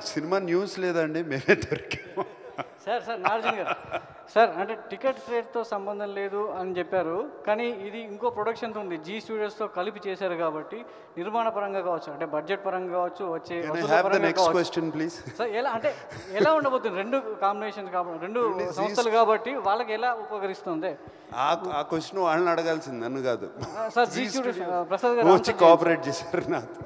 Cinema news లేదండి మేమే దొరికాము sir sir Nagarjuna గారు సార్ అంటే టికెట్ రేట్తో సంబంధం లేదు అని చెప్పారు కానీ ఇది ఇంకో ప్రొడక్షన్తో ఉంది జీ స్టూడియోస్తో కలిపి చేశారు కాబట్టి నిర్మాణ పరంగా కావచ్చు అంటే బడ్జెట్ పరంగా కావచ్చు వచ్చే కెన్ ఐ వసూళ్ల హ్యావ్ ద పరంగా నెక్స్ట్ కావచ్చు. క్వశ్చన్ ప్లీజ్ సార్ ఎలా అంటే ఎలా ఉండబోతుంది రెండు కాంబినేషన్ కాబట్టి రెండు సంస్థలు కాబట్టి వాళ్ళకి ఎలా ఉపకరిస్తుంది ఆ ఆ క్వశ్చన్ వాళ్ళని అడగాల్సింది నన్ను కాదు ఆ, సార్ జీ స్టూడియోస్ ఆ, ప్రసాద్ గారు వచ్చి కోఆపరేట్ చేశారు నాతో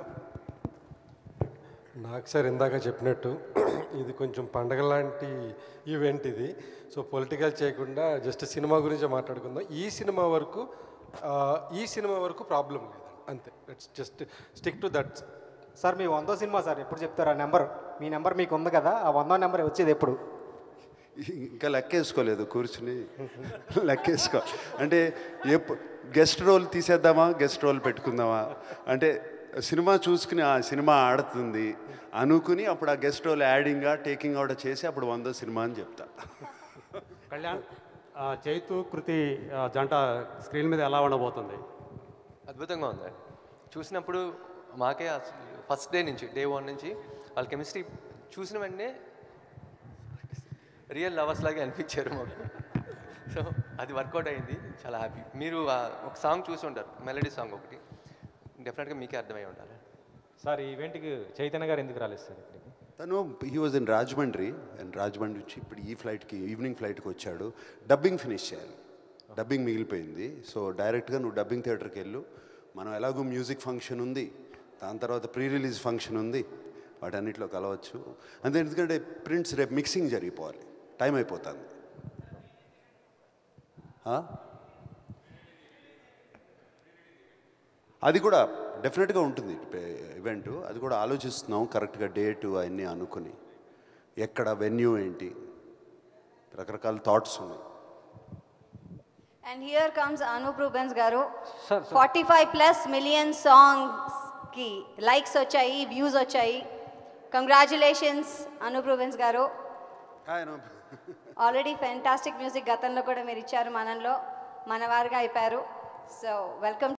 నాకు సార్ ఇందాక చెప్పినట్టు ఇది కొంచెం పండగ లాంటి ఈవెంట్ ఇది సో పొలిటికల్ చేయకుండా జస్ట్ సినిమా గురించి మాట్లాడుకుందాం ఈ సినిమా వరకు ఆ, ఈ సినిమా వరకు ప్రాబ్లం లేదు అంతే it's just stick to that sir మీ వందో సినిమా సార్ ఎప్పుడు చెప్తారు ఆ నెంబర్ మీ నెంబర్ మీకు ఉంది కదా ఆ వందో నెంబర్ వచ్చేది ఎప్పుడు ఇంకా లెక్కేసుకోలేదు కూర్చుని లెక్కేసుకో అంటే ఎప్పు గెస్ట్ రోల్ తీసేద్దామా గెస్ట్ రోల్ పెట్టుకుందామా అంటే సినిమా చూసుకుని ఆ సినిమా ఆడుతుంది అనుకుని అప్పుడు ఆ గెస్ట్ రోల్ యాడింగ్గా టేకింగ్ అవుట్ చేసి అప్పుడు వందో సినిమా అని చెప్తా కళ్యాణ్ ఆ, చైతు కృతి ఆ, జంట స్క్రీన్ మీద ఎలా ఉండబోతుంది అద్భుతంగా ఉంది చూసినప్పుడు మాకే ఫస్ట్ డే నుంచి డే వన్ నుంచి వాళ్ళ కెమిస్ట్రీ చూసిన వెంటనే రియల్ లవర్స్ లాగే అనిపించారు మాకు సో అది వర్కౌట్ అయింది చాలా హ్యాపీ మీరు ఆ ఒక సాంగ్ చూసి ఉంటారు మెలడీ సాంగ్ ఒకటి డెఫినెట్గా మీకే అర్థమై ఉండాలి సార్ ఈ ఈవెంట్కి చైతన్య గారు ఎందుకు రాలేదు సార్ ఇక్కడికి తను he was in Rajahmundry and Rajahmundry నుంచి ఇప్పుడు ఈ ఫ్లైట్కి ఈవినింగ్ ఫ్లైట్కి వచ్చాడు డబ్బింగ్ ఫినిష్ చేయాలి డబ్బింగ్ మిగిలిపోయింది సో డైరెక్ట్గా నువ్వు డబ్బింగ్ థియేటర్కి వెళ్ళు మనం ఎలాగో మ్యూజిక్ ఫంక్షన్ ఉంది దాని తర్వాత ప్రీ రిలీజ్ ఫంక్షన్ ఉంది వాటన్నిటిలో కలవచ్చు అంతే ఎందుకంటే ప్రింట్స్ రేపు మిక్సింగ్ జరిగిపోవాలి టైం అయిపోతుంది ఆ? అది కూడా డెఫినెట్గా ఉంటుంది ఈవెంట్ అది కూడా ఆలోచిస్తున్నాం కరెక్ట్గా డేటు అవన్నీ అనుకుని ఎక్కడ వెన్యూ ఏంటి రకరకాల థాట్స్ ఉన్నాయి and here comes Anup Rubens garu sir sir forty five plus million సాంగ్స్కి లైక్స్ వచ్చాయి వ్యూస్ వచ్చాయి congratulations Anup Rubens garu already fantastic music గతంలో కూడా మీరు ఇచ్చారు మనంలో మనవారుగా అయిపోయారు సో వెల్కమ్